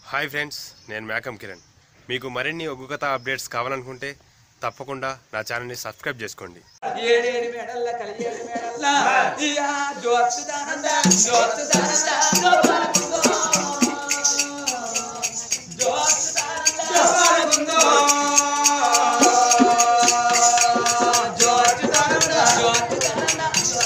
Hi friends నేను మేకం కిరణ్ మీకు మరిన్ని ఒగ్గు కథ అప్డేట్స్ కావాలనుకుంటే తప్పకుండా నా ఛానల్ని సబ్స్క్రైబ్ చేసుకోండి ఏడేడు మేడల్ల కలిగేడు మేడల్ల ఇయా జోత్సుదానంద జోత్సుదానంద గోపాలకుందో జోత్సుదానంద గోపాలకుందో జోత్సుదానంద జోత్సుదానంద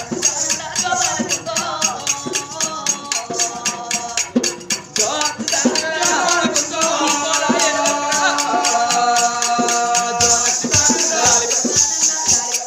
జోత్సుదానంద గోపాలకుందో జోత్సుదానంద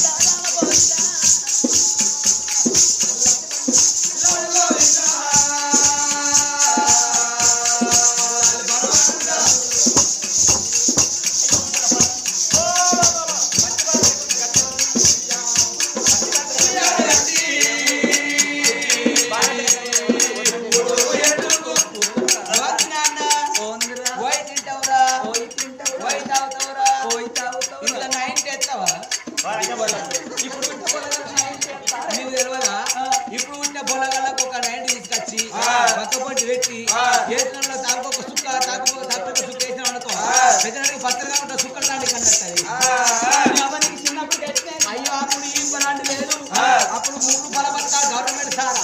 ఇప్పుడు ఉన్న పొలగళ్ళకు ఒక నైన్ తీసుకొచ్చి పక్క పొట్టి పెట్టి చేతులలో తాకొక సుక్క తాకొక తాకొక సుక్క వేసిన అనుకో పెద్దనాడికి పత్రగా ఉంటే సుక్క లాంటి కన్నట్టు అయ్యో అప్పుడు ఈ లాంటి లేదు అప్పుడు మూడు బలపత్త గవర్నమెంట్ సారా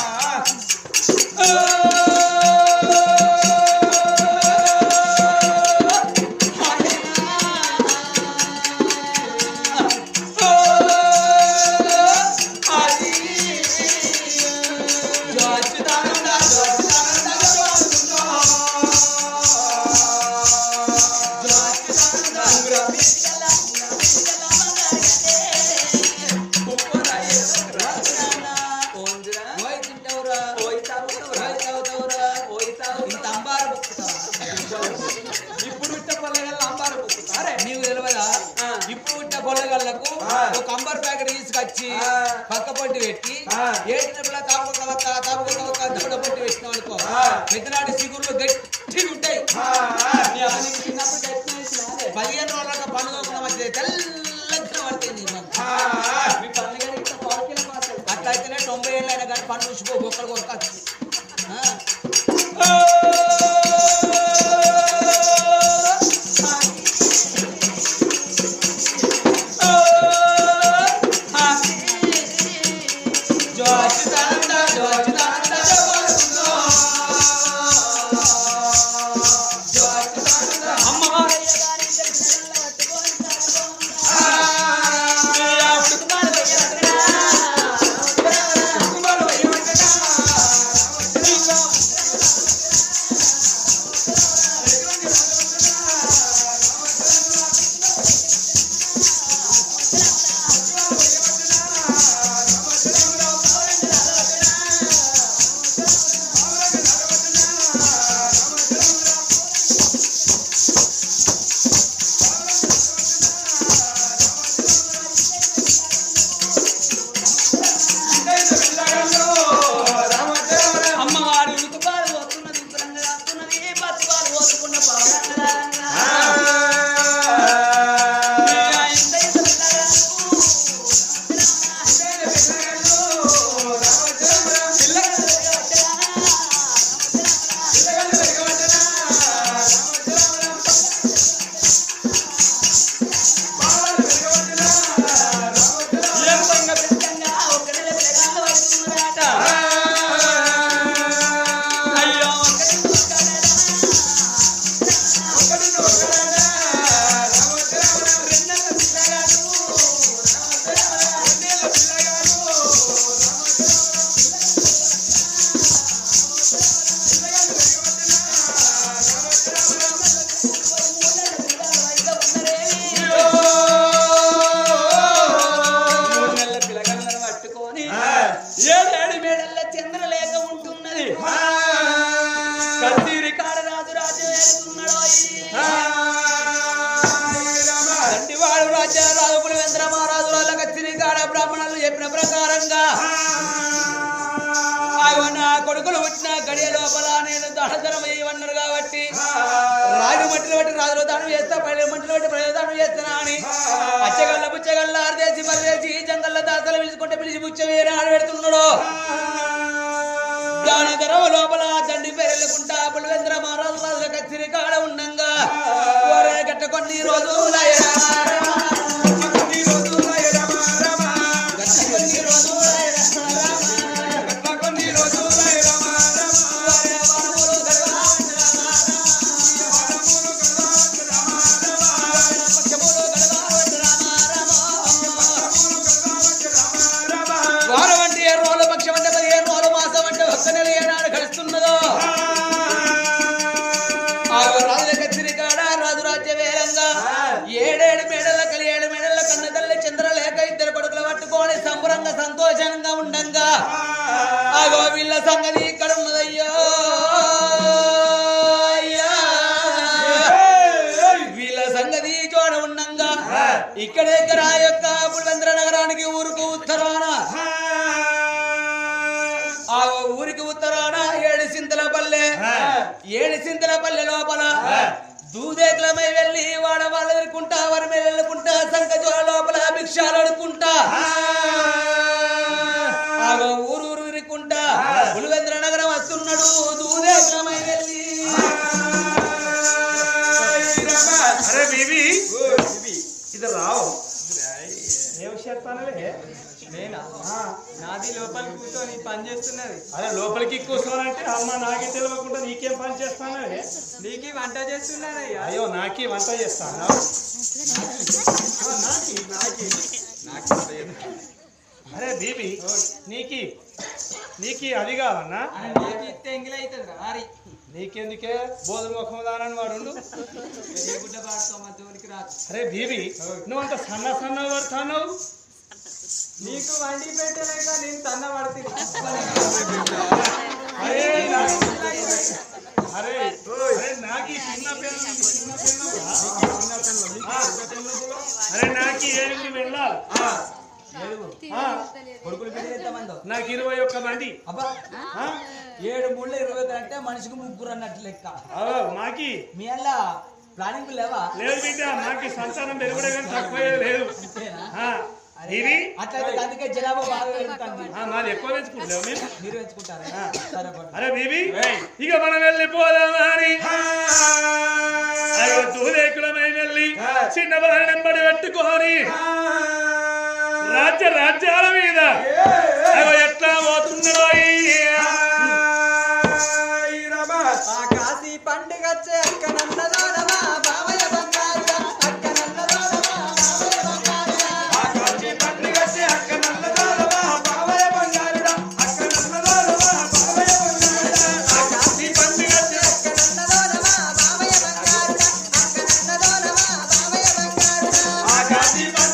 ఇప్పుడు ఇట్ట పొల్లగల్ల అంబారు అరే నీవు తెలియదా ఇప్పుడు ఇట్ట పొల్లగల్లకు ఒక అంబర్ ప్యాకెట్ తీసుకొచ్చి పక్క పొట్టి పెట్టి ఏడినప్పుడు తాపక ఒక్క తాపక ఒక్క దూడ పొట్టి పెట్టినాం అనుకో పెద్దనాటి సిగురులు గట్టిగా ఉంటాయి నీ అమ్మ నీకు చిన్నప్పుడు గట్టిగా వేసినాదే. పదిహేను రోజుల పండుగ మధ్య తెల్లగా పడుతుంది అట్లా అయితేనే తొంభై ఏళ్ళు అయినా కానీ పండు చూసిపో బొక్కలు కొరకొచ్చు అమ్మవారి ఉతుకాలు వస్తున్నది ఉత్తరంగా వస్తున్నది పత్తుకాలు పోసుకున్న పవనంగా అయ్యో మూడు నెలల పిల్లగాళ్ళను పట్టుకొని ఏడేడు మేడల్ల చంద్రలేఖ ఉంటున్నది కస్తూరి కాడరాజు రాజు తండ్రివాడు రాజ్య రాజుపుల వెంద్ర మహారాజు వాళ్ళ కత్తిరి కాడ బ్రాహ్మణులు చెప్పిన ప్రకారంగా ఆగో నా కొడుకులు పుట్టిన గడియ లోపల నేను దహదరం వేయమన్నారు కాబట్టి రాజు మట్టిలో బట్టి రాజులో దానం చేస్తా పల్లె మట్టిలో బట్టి ప్రజలు దానం చేస్తున్నా అని అచ్చగల్ల పుచ్చగల్ల ఆరదేసి పరదేసి జంగల్ల దాతలు పిలుచుకుంటే పిలిచి పుచ్చ వేరే ఆడబెడుతున్నాడు దాని గర్వ లోపల తండ్రి పేరు వెళ్ళకుండా పులివేంద్ర మహారాజు కచ్చిరి కాడ ఉండంగా ఒరే గట్ట కొన్ని రోజులయ్యా కొన్ని రోజులై రమ రమ గట్ట కొన్ని రోజులయ్యా గట్ల కొన్ని రోజులై రమ రమ ఒరే వరములు గడవాడు వరములు గలవాడు రమ రమ పక్షములు గడవాడు రామ రామ. వరములు గలవాడు రమ రమ వారం అంటే ఏడు రోజులు పక్షం అంటే పదిహేను రోజులు మాసం అంటే ఒక్క నెల ఏనాడు గడుస్తున్నదో ఆ రాజుల కచ్చిరి కాడ రాజు రాజ్య వేలంగా ఏడేడు మేడల కలి ఏడు మేడల కన్న తల్లి చంద్రలేఖ ఇద్దరు కొడుకులు పట్టుకొని సంబరంగా సంతోషంగా ఉండంగా ఆగో వీళ్ళ సంగతి ఇక్కడ ఉన్నదయ్యో అయ్యా. వీళ్ళ సంగతి చోడ ఉండంగా ఇక్కడ దగ్గర ఆ యొక్క పులివెంద్ర నగరానికి ఊరుకు ఉత్తరాన ఆ ఊరికి ఉత్తరాన ఏడు సింతల పల్లె ఏడు సింతల పల్లె లోపల దూదేకులమై వెళ్ళి వాడ వాళ్ళ ఎదుర్కొంటా వారి మీద వెళ్ళుకుంటా సంకజోల లోపల భిక్షాలు అడుకుంటా ఆగో ఊరు ఊరు ఇరుక్కుంటా పులివెంద్ర నగరం వస్తున్నాడు దూదేకులమై వెళ్ళి అరే బీబీ ఇది రావు ఏం చేస్తానలే నేనా నాది లోపల కూర్చొని పని చేస్తున్నది అరే లోపలికి కూర్చోనంటే అమ్మ నాకే తెలియకుండా నీకేం పని చేస్తానవే నీకు ఈ వంట చేస్తున్నానయ్యా అయ్యో నాకి వంట చేస్తాను అరే బీబీ నీకి నీకి అది కావన్నా నీకు ఇస్తే ఎంగిల్ అవుతుంది మరి నీకెందుకే బోధన ముఖం దానని వాడు ఏ గుడ్డ పాడుతావు మా జోలికి రాదు అరే బీబీ నువ్వు అంత సన్న సన్న పడుతున్నావు నీకు వండి పెట్టలేక నేను తన్న పడుతుంది అరే నాకు- అరే అరే నాకు ఈ చిన్న పిల్లలు నీకు చిన్న పిల్లలు అరే నాకు ఏడు వెళ్ళాలి ఆ, కొడుకులు బిడ్డలు ఎంతమందో నాకు ఇరవై ఒక్క మంది అబ్బా ఆ? ఏడు మూడు ఇరవై ఒకటి అంటే మనిషికి ముగ్గురు అన్నట్టు లెక్క అవో, మాకి మీ అలా ప్లానింగ్ లేవా లేదు బిడ్డ మాకి సంతానం పెరుగుడే కానీ తక్కువ లేదు అంతేనా? ఆ, ఇది అట్లయితే అందుకే జనాభా బాగా పెరుగుతుంది ఆ, మాది ఎక్కువ పెంచుకుంటావు మీరు మీరు పెంచుకుంటారా సరే పట్టు. అరే బీబీ ఇక మనం వెళ్ళిపోదామా అని అయ్యో దూరేకులమై వెళ్ళి చిన్న బారెంబడి పెట్టుకొని రాజ్య రాజ్యాల మీద అయ్యో ఎట్లా పోతున్నాడో ఆ కాశీ పండుగ వచ్చే అక్క నన్నదోనమా బావయ్య బంగారుగా అక్క నన్నదోనమా బావయ్య బంగారుగా ఆ కాశీ పండుగ వచ్చే అక్క నన్నదోనమా బావయ్య బంగారుగా అక్క నన్నదోనమా బావయ్య బంగారుగా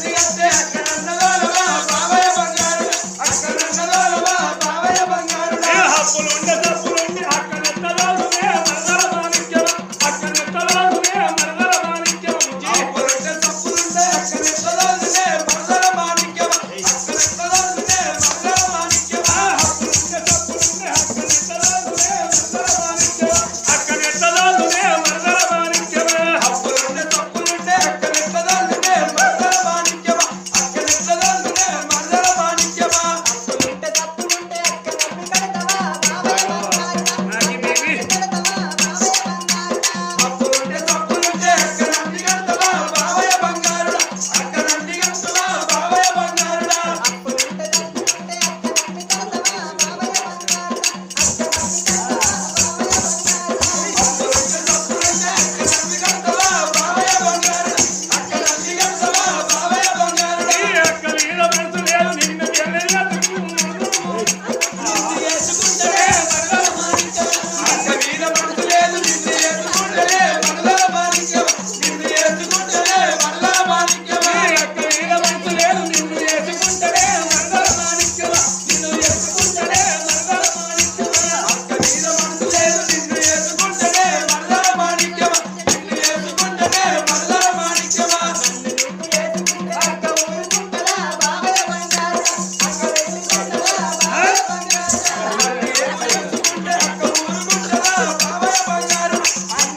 ఏ హప్పులుండే తప్పులుండి అక్కనెత్తలోనే మరదల మాణిక్యం అక్కనెత్తలోనే మరదల మాణిక్యం ఆ హప్పులుండే తప్పులుండి అక్కనెత్తలోనే మరదల మాణిక్యం అక్కనెత్తలోనే మరదల మాణిక్యం ఉంటే తప్పులుంటే అక్క నన్ను కడతావా బావయ్య బంగారుగా నాకి బేబీ కడతావా బావయ్య బంగారుగా అప్పులుంటే తప్పులుంటే అక్క నన్ను కడతావా బావయ్య బంగారుగా అక్క నన్ను కడతావా బావయ్య బంగారుగా ఈ అక్క మీద మనసు లేదు నిన్ను వెళ్ళలేదు అక్క మీద మనసు లేదు నిన్ను చేసుకుంటేనే మరదల మాణిక్యం నిన్ను చేసుకుంటేనే మరదల మాణిక్యం అక్క ఊరుకుంటదా బావయ్య బంగారుగా అక్క వెళ్ళిపోతదా బావయ్య బంగారుగా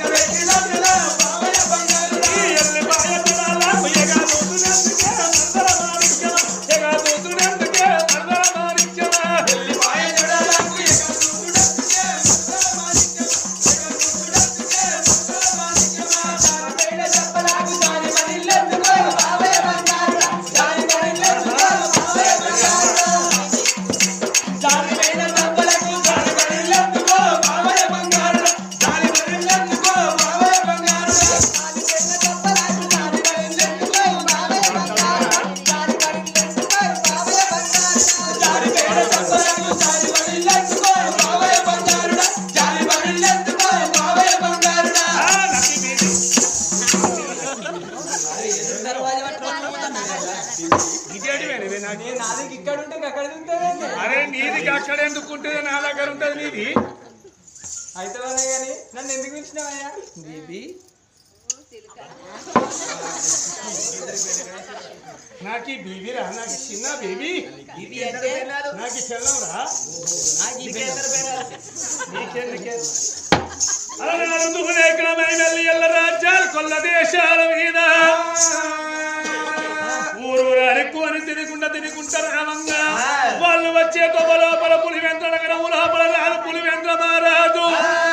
బావయ్య బంగారుడా ఆ, నకి మీది. దర్వాజా పట్టుకొని ఇదేంటివే నువ్వే నాకు? నాది ఇక్కడ ఉంటే అక్కడ తింటావేంది అరే నీది అక్కడ ఎందుకు ఉంటుంది నా దగ్గర ఉంటుంది నీది అయితే వాళ్ళే కానీ నన్ను ఎందుకు పిలిచినావయ్యా బేబీ నాకు ఈ బీబీ రా నాకు చిన్న బేబీ బేబీ అంటే నాకు ఈ చెల్లం రా నాకు ఈ పేరు నీకెందుకే అలనాడు విక్రమై వెళ్ళి ఎల్ల రాజ్యాలు కొల్ల దేశాల మీద ఊరు అడుక్కొని తినకుండా తినకుండా రామంగా వాళ్ళు వచ్చే తొమ్మ లోపల పులి వెంట్రడగరము లోపల రాదు పులి వెంట్ర మారాదు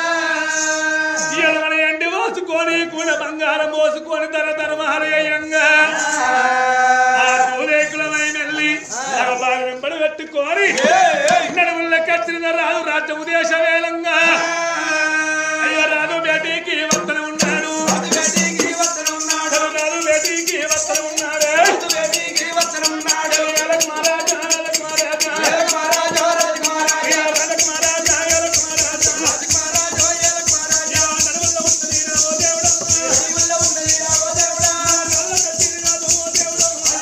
ఎలవన ఎండి మోసుకొని కూడా బంగారం మోసుకొని తర తరమహరయంగా ఆ దూరేకులమై వెళ్ళి బాగా వెంబడి పెట్టుకొని నడుముల కత్తిన రాదు రాజ్య ఉదేశ వేలంగా అయ్యో రాదు బేటీకి వస్తన ఉన్నాడు రాదు బేటీకి వస్తన ఉన్నాడు ఏలక్ మహారాజా, ఏలక్ మహారాజా. అయ్యో రాజక్ మహారాజా, ఏలక్ మహారాజా. అయ్యో నడుముల ఉన్నది రావో దేవుడమ్మా. నల్ల కత్తిని రాదు ఓ దేవుడమ్మా.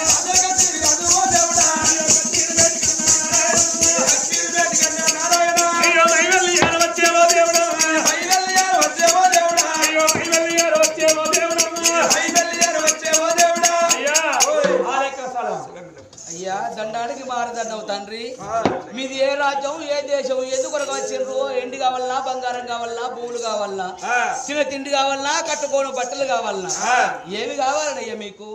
అయ్యో మైవల్లి ఏడ వచ్చేవో దేవుడమ్మా. అయ్యో మైవల్లి ఏడ వచ్చేవో దేవుడమ్మా. అయ్యా అయ్యా దండానికి మారదన్నావు తండ్రి మీది ఏ రాజ్యం ఏ దేశం ఎందుకు వచ్చిండ్రు ఎండి కావాలన్నా బంగారం కావాలన్నా భూములు కావాలన్నా చిన్న తిండి కావాలన్నా కట్టుకోని బట్టలు కావాలన్నా ఏమి కావాలన్నయ్యా మీకు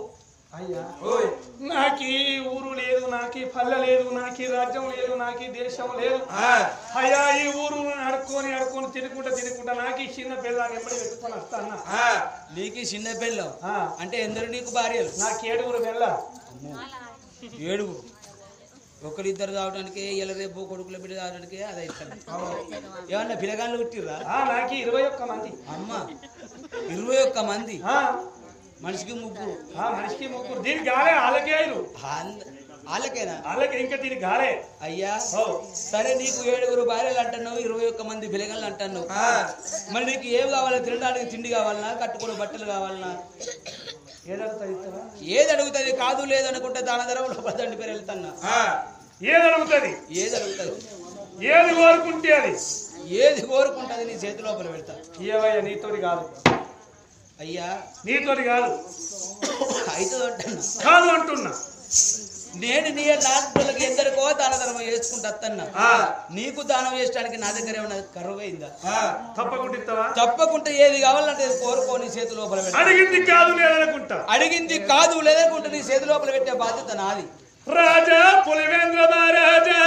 నాకు ఈ ఊరు లేదు నాకు ఈ పల్లె లేదు నాకు ఈ రాజ్యం లేదు నాకు ఈ దేశం లేదు అయ్యా ఈ ఊరు అడుక్కొని అడుక్కొని తినుకుంటా తినుకుంటా నాకు ఈ చిన్న పిల్లని ఎప్పటి పెట్టుకొని వస్తాను నీకు చిన్న పిల్లం ఆ. అంటే ఎందరు నీకు భార్యలు నాకు ఏడుగురు వెళ్ళ ఏడుగురు ఒకరిద్దరు కావడానికి ఇలా రేపు కొడుకుల బిడ్డ కావడానికి అదే ఇస్తాను ఏమన్నా పిల్లగాళ్ళు పుట్టిర్రా నాకు ఇరవై ఒక్క మంది అమ్మ ఇరవై ఒక్క మంది ఆ, మనిషికి ముగ్గురు ఆ, మనిషికి ముగ్గురు దీనికి గాలే వాళ్ళకే ఐదు అంద- వాళ్ళకేనా వాళ్ళకి ఇంకా దీనికి గాలే అయ్యా ఓ. సరే నీకు ఏడుగురు భార్యలు అంటున్నావు ఇరవై ఒక్క మంది పిల్లగాళ్ళు అంటున్నావు మరి నీకు ఏం కావాలా తినడానికి తిండి కావాలన్నా కట్టుకునే బట్టలు కావాలన్నా ఏదడుగుతా ఇస్తారా ఏది అడుగుతుంది కాదు లేదనుకుంటే దాన ధర లోపల దండి పేరు వెళ్తున్నా ఏది అడుగుతుంది ఏది అడుగుతుంది ఏది కోరుకుంటే అది ఏది కోరుకుంటుంది నీ చేతి లోపల పెడతా ఏవయ్యా నీతోటి కాదు అయ్యా నీతోటి కాదు అవుతుంది అంటున్నా కాదు అంటున్నా నేను నీ నాటులకు ఎందరికో దాన ధర్మం చేసుకుంటా అత్తన్నా నీకు దానం చేయడానికి నా దగ్గర ఏమన్నా కరువైందా తప్పకుండా ఇస్తావా తప్పకుండా ఏది కావాలంటే అది కోరుకో నీ చేతి లోపల పెట్ట అడిగింది కాదు లేదనుకుంటా అడిగింది కాదు లేదనుకుంటే నీ చేతి లోపల పెట్టే బాధ్యత నాది రాజా పులివేంద్ర మహారాజా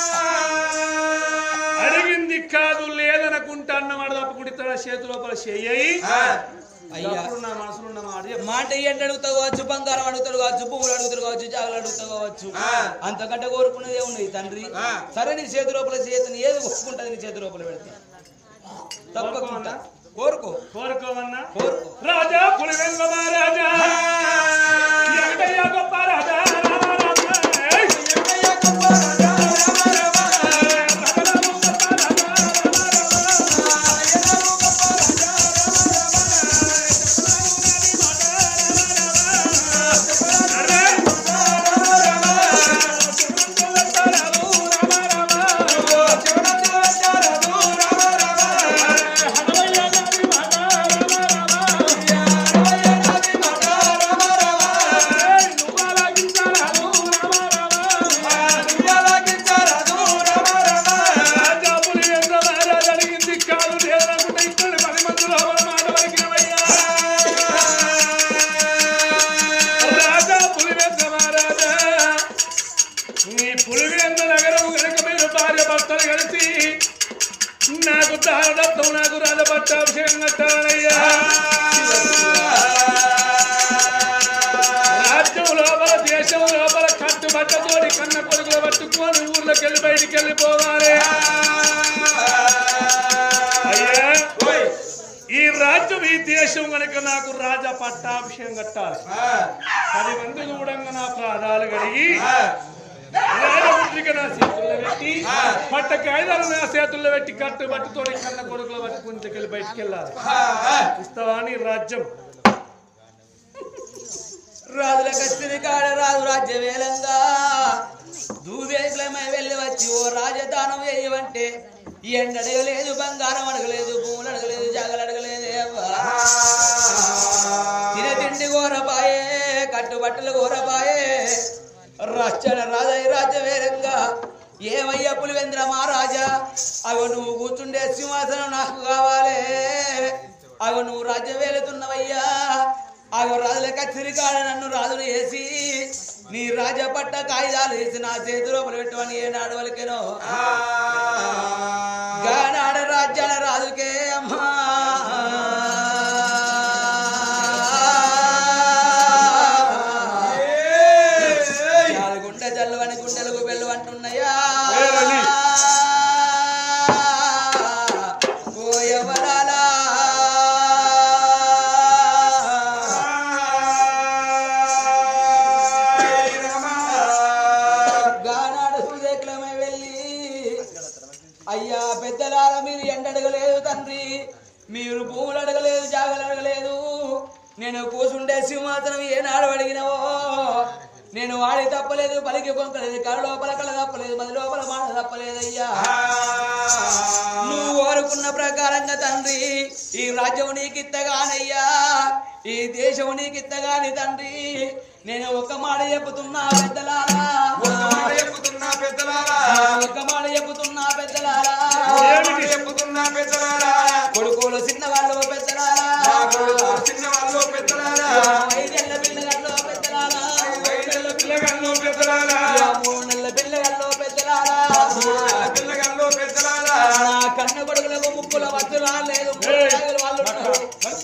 అడిగింది కాదు లేదనుకుంటా అన్నమాట తప్పకుండా చేతి లోపల చెయ్యి అయ్యా అప్పుడు నా మనసులో ఉన్న మాట చెప్పు. మాట ఏంటి అడుగుతావు కావచ్చు బంగారం అడుగుతాడు కావచ్చు పువ్వులు అడుగుతాడు కావచ్చు జాగలు అడుగుతావు కావచ్చు అంతకంటే కోరుకునేది ఏమున్నది తండ్రి సరే నీ చేతి లోపల చేతిని ఏది కోరుకుంటుంది నీ చేతి లోపల పెడతా తప్పకుండా కోరుకో కోరుకోమన్నా కోరుకో రాజా పులివేంద్ర మహారాజా ఎంకయ్య గొప్ప రాజా రామ రామ. ఏయ్! రఘురాము గొప్ప రాజా రామ రామ. అరే! నీ పులివేంద్ర నగరం కనుక మీరు భార్య భర్తలు కలిసి నాకు దారదత్తం నాకు రాజపట్టాభిషేకం కట్టాలయ్యా రాజ్యం లోపల దేశం లోపల కట్టుబట్టతోటి కన్న కొడుకులు పట్టుకొని ఊర్లోకి వెళ్ళి బయటికి వెళ్ళిపోవాలి అయ్యా ఈ రాజ్యం ఈ దేశం కనుక నాకు రాజా పట్టాభిషేకం కట్టాలి పది మంది చూడంగా నా ప్రాణాలు కడిగి రాజముద్ర పత్రిక నా చేతుల్లో పెట్టి పట్ట కాగితాలు నా చేతుల్లో పెట్టి కట్టు బట్టుతో కన్న కొడుకులు పట్టుకుని దగ్గర బయటికి వెళ్ళాలి ఇస్తావా నీ రాజ్యం రాజుల కత్తిరి కాడ రాజు రాజ్య వేలంగా దూదేశమై వెళ్ళి వచ్చి ఓ రాజధానం వేయవంటే ఎండ అడగలేదు బంగారం అడగలేదు భూములు అడగలేదు జాగలు అడగలేదు అవ్వా. తిన తిండి గోరపాయే కట్టుబట్టలు గోరపాయే రచ్చన రాజయ్య రాజ్య వేలంగా ఏమయ్యా పులివేంద్ర మహారాజా అగో నువ్వు కూర్చుండే సింహాసనం నాకు కావాలే అగో నువ్వు రాజ్యం వేలుతున్నవయ్యా అగో రాజుల కత్తిరికాడ నన్ను రాజులు వేసి నీ రాజ పట్ట కాగితాలు వేసి నా చేతిలో పెట్టమని ఏనాడు వలికెనో గానాడ రాజ్యాల రాజుకే అమ్మా గుండె జల్లువని గుండెలకు బెల్లు అంటున్నాయా ఏరని? ఓ ఎవరాలా గానాడు సూదేకులమై వెళ్ళి అయ్యా పెద్దలార మీరు ఎండడగలేదు తండ్రి మీరు భూములు అడగలేదు జాగలు అడగలేదు నేను కూసుండే సింహాసనం ఏనాడు అడిగినవో నేను వాడి తప్పలేదు పలికి పొంకలేదు కళ్ళ లోపల కళ్ళ తప్పలేదు మది లోపల మాట తప్పలేదయ్యా నువ్వు కోరుకున్న ప్రకారంగా తండ్రి ఈ రాజ్యం నీకిత్తగానయ్యా ఈ దేశం నీకిత్తగాని తండ్రి నేను ఒక మాట చెబుతున్నా పెద్దలారా ఒక మాట చెప్పుతున్నా పెద్దలారా ఒక మాట చెబుతున్నా పెద్దలారా ఏమిటి? చెప్పుతున్నా పెద్దలారా కొడుకులు చిన్నవాళ్ళు పెద్దలారా నా కొడుకు చిన్న వాళ్ళు పెద్దలారా ఐదేళ్ల పిల్లగాళ్ళు పెద్దలారా ఐదేళ్ల పిల్లగాళ్ళు పెద్దలారా మూడు నెలల పిల్లగాళ్ళు పెద్దలారా మూడేళ్ల పిల్లగాళ్ళు పెద్దలారా నా కన్న కొడుకులకు ముక్కుల వత్తు రాలేదు ఏయ్, వాళ్ళు ఉన్నారు.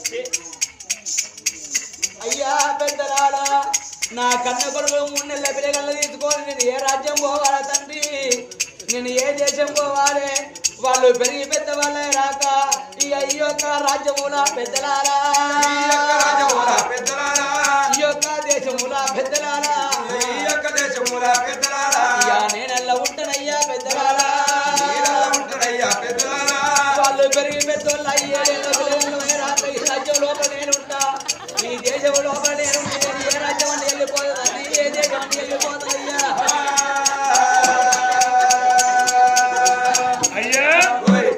అయ్యా పెద్దలారా నా కన్న కొడుకులు మూడు నెలల పిల్లగల్ల తీసుకొని నేను ఏ రాజ్యం పోవాలా తండ్రి నేను ఏ దేశం పోవాలి వాళ్ళు పెరిగి పెద్ద వాళ్ళే రాక ఈ అయ్యొక్క రాజ్యముల పెద్దలారా ఈ యొక్క రాజముల పెద్దలారా ఈ యొక్క దేశముల పెద్దలారా ఈ యొక్క దేశముల పెద్దలారా అయ్యా నేనెల్లా ఉంటానయ్యా పెద్దలారా మీరల్ల ఉంటాడయ్యా పెద్దలారా వాళ్ళు పెరిగి పెద్దోళ్ళు అయ్యేళ్ళ పిల్లలు రాక ఈ రాజ్యం లోపల నేనుంటా ఈ దేశం లోపల నేనుంటే నేను ఏ రాజ్యం అని వెళ్ళిపోతుంది ఏ దేశం అని వెళ్ళిపోతుందయ్యా అయ్యా ఓయ్,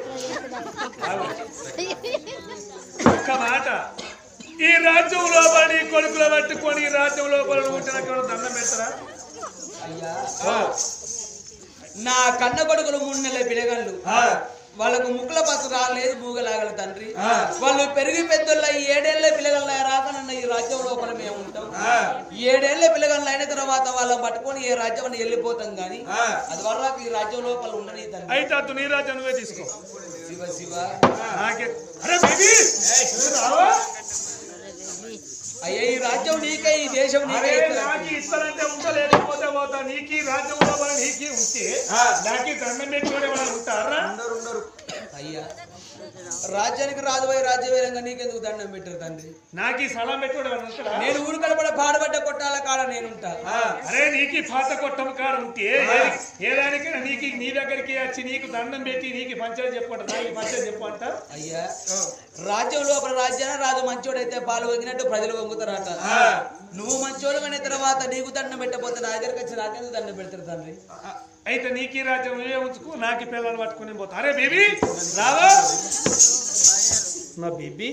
ఒక్క మాట ఈ రాజ్యం లోపల నీ కొడుకులు పట్టుకొని ఈ రాజ్యం లోపల ఉంటున్న దండం పెడతారా అయ్యా నా కన్న కొడుకులు మూడు నెలల పిల్లగాళ్ళు ఆ, వాళ్ళకు ముక్కుల పత్తు రాలేదు మూగలాగల తండ్రి ఆ. వాళ్ళు పెరిగి పెద్దోళ్ళ ఏడేళ్ల పిల్లగళ్ళ రాకనన్న ఈ రాజ్యం లోపల మేము ఉంటాం ఆ, ఏడేళ్ల పిల్లగళ్ళు అయిన తర్వాత వాళ్ళని పట్టుకొని ఏ రాజ్యం అని వెళ్ళిపోతాం గాని ఆ. అది వరకు ఈ రాజ్యం లోపల ఉండని తండ్రి అయితే అతను నీ రాజ్యం నువ్వే తీసుకో శివ శివ నాకే అరే బేబీ రావా అయ్యా ఈ రాజ్యం నీకే ఈ దేశం నీకే అరే ఇస్తాను. నాకు ఇస్తానంటే ఉంటా లేకపోతే పోతా నీకు ఈ రాజ్యం లోపల నీకు ఉంటే ఆ. నాకు దండం పెట్టుకునే వాళ్ళు ఉంటారా ఉండరు ఉండరు అయ్యా రాజ్యానికి రాజుపోయి రాజ్యవీరంగా నీకెందుకు దండం పెట్టారు తండ్రి నాకు ఈ సలాం పెట్టుకునే వాళ్ళు ఉంటారా నేను ఊరు కడపడ పాడబడ్డ కొట్టాల కాడ నేనుంటా ఆ, అరే నీకు ఈ పాత కొట్టం కాడ ఉంటే ఏ- ఏ దానికైనా నీకు నీ దగ్గరికి వచ్చి నీకు దండం పెట్టి నీకు పంచాయతీ చెప్పంట నాకు పంచాయతీ చెప్పంట అయ్యా రాజ్యం లోపల రాజ్యాన రాజు మంచోడైతే పాలు వంగినట్టు ప్రజలు వంగుతారట ఆ. నువ్వు మంచోడు అయిన తర్వాత నీకు దండం పెట్టకపోతే నా దగ్గరికి వచ్చి నాకెందుకు దండం పెడతారు తండ్రి అయితే నీకు ఈ రాజ్యం నువ్వే ఉంచుకో నాకు ఈ పిల్లలు పట్టుకుని పోతా అరే బేబీ రావా నా బేబీ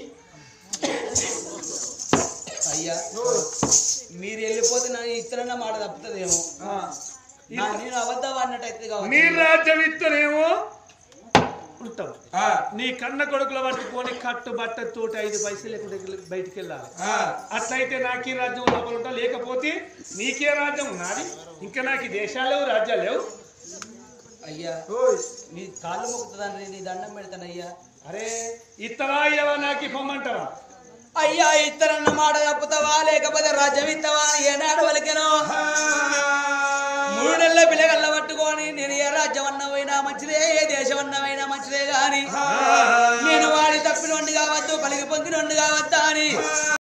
అయ్యా మీరు వెళ్ళిపోతే నా ఇతరన్న మాట తప్పుతుందేమో ఆ, నా- నేను అబద్ధం అన్నట్టయితే నీ కావచ్చు రాజ్యం ఇస్తేనేమో ఉంటావు ఆ, నీ కన్న కొడుకుల పట్టుకొని కట్టు బట్ట తోటి ఐదు పైసలు లేకుండా బయటికి వెళ్ళాలి ఆ, అట్లయితే నాకు ఈ రాజ్యం లోపల ఉంటా లేకపోతే నీకే రాజ్యం ఉన్నది ఇంకా నాకు ఈ దేశాలు లేవు రాజ్యాలు లేవు అయ్యా ఓయ్, నీ కాళ్ళు మొక్కుతుందండి నీ దండం పెడతానయ్యా అరే ఇత్తవా ఇయ్యవా నాకు ఇవ్వమంటావా అయ్యా ఇతరన్న మాట తప్పుతావా లేకపోతే రాజ్యం ఇస్తావా ఏనాడు వలికెనో ఆ, మూడు నెలల పిల్లగల్ల పట్టుకొని నేను ఏ రాజ్యం అన్నవైనా మంచిదే ఏ దేశం అన్నవైనా మంచిదే గాని నేను వాడి తప్పినోండి కావద్దు పలికి పొంగినోండి కావద్దా అని